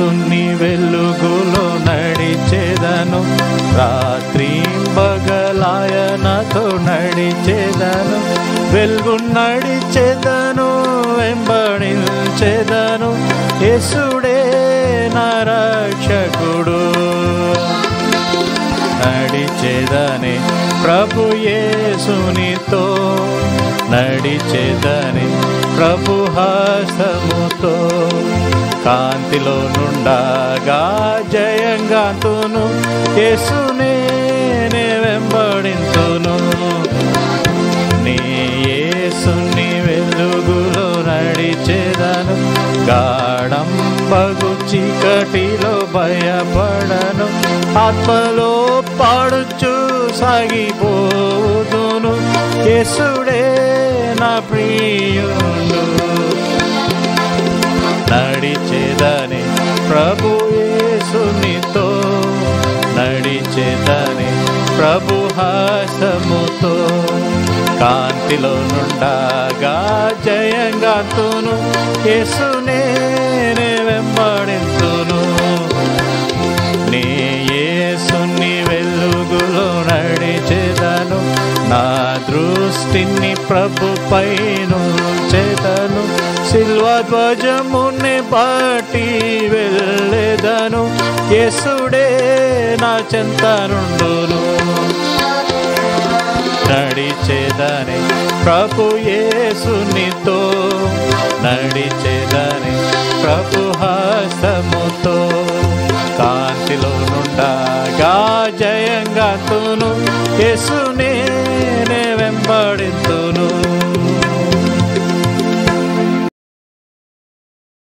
యేసుని వెలుగులో నడిచేదను రాత్రి బగలాయనతో నడిచేదను వెలుగు నడిచేదను వెంబడించేదను యేసుడే నా రక్షకుడు నడిచేదని ప్రభు యేసునితో నడిచేదని ప్రభు హాసముతో కాంతిలో నుండగా జయంగాంతును యేసునే నే వెంబడింతును నీ యేసుని వెలుగులో నడిచేదను గాఢం బగు చీకటిలో భయపడను ఆత్మలో పాడుచు సాగిపోదును యేసుడే నా ప్రియుడు నడిచేదని ప్రభు యేసునితో నడిచేదని ప్రభు హాసముతో కాంతిలో నుండగా జయంగాతును యేసునే నే వెంబడింతును నీ యేసుని వెలుగులో నడిచేదను నా దృష్టిని ప్రభుపై చేతను సిల్వ ధ్వజముని బట్టి వెళ్ళేదను యేసుడే నా చెంత నుండును నడిచేదని ప్రభు యేసునితో నడిచేదని ప్రభు హస్తముతో కాంతిలో నుండగా జయంగా తును యేసునే నే వెంబడింతును